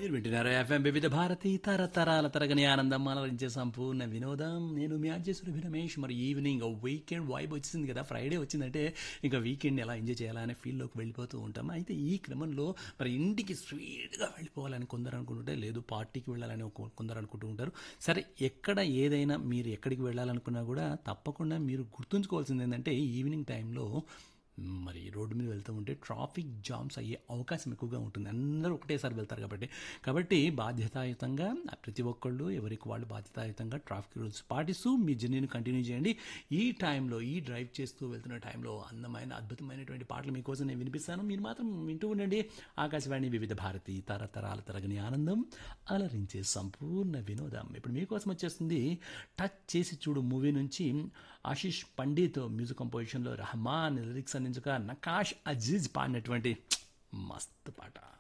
మీరు వింటున్నారు ఎఫ్ఎం వివిధ భారతి తరతరాల తరగని ఆనందం అలరించే సంపూర్ణ వినోదం నేను మీ అధ్యక్షుడు రమేష్ మరి ఈవినింగ్ వీకెండ్ వైబ్ వచ్చింది కదా ఫ్రైడే వచ్చిందంటే ఇంకా వీకెండ్ ఎలా ఎంజాయ్ చేయాలనే ఫీల్డ్లోకి వెళ్ళిపోతూ ఉంటాం అయితే ఈ క్రమంలో మరి ఇంటికి స్వీట్గా వెళ్ళిపోవాలని కొందరు అనుకుంటుంటే లేదు పార్టీకి వెళ్ళాలని కొ- కొందరు అనుకుంటూ ఉంటారు సరే ఎక్కడ ఏదైనా మీరు ఎక్కడికి వెళ్ళాలనుకున్నా కూడా తప్పకుండా మీరు గుర్తుంచుకోవాల్సింది ఏంటంటే ఈవినింగ్ టైంలో మరి రోడ్డు మీద వెళ్తూ ఉంటే ట్రాఫిక్ జామ్స్ అయ్యే అవకాశం ఎక్కువగా ఉంటుంది అందరూ ఒకటేసారి వెళ్తారు కాబట్టి కాబట్టి బాధ్యతాయుతంగా ప్రతి ఒక్కళ్ళు ఎవరికి వాళ్ళు బాధ్యతాయుతంగా ట్రాఫిక్ రూల్స్ పాటిస్తూ మీ జర్నీని కంటిన్యూ చేయండి ఈ టైంలో ఈ డ్రైవ్ చేస్తూ వెళ్తున్న టైంలో అందమైన అద్భుతమైనటువంటి పాటలు మీకోసం నేను వినిపిస్తాను మీరు మాత్రం వింటూ ఉండండి ఆకాశవాణి వివిధ భారతి తరతరాల తరగని ఆనందం అలరించే సంపూర్ణ వినోదం ఇప్పుడు మీకోసం వచ్చేస్తుంది టచ్ చేసి చూడు మూవీ నుంచి ఆశిష్ పండిత్ మ్యూజిక్ కంపోజిషన్లో రహమాన్ లిరిక్స్ అందించగా నకాష్ అజీజ్ పాడినటువంటి మస్తు పాట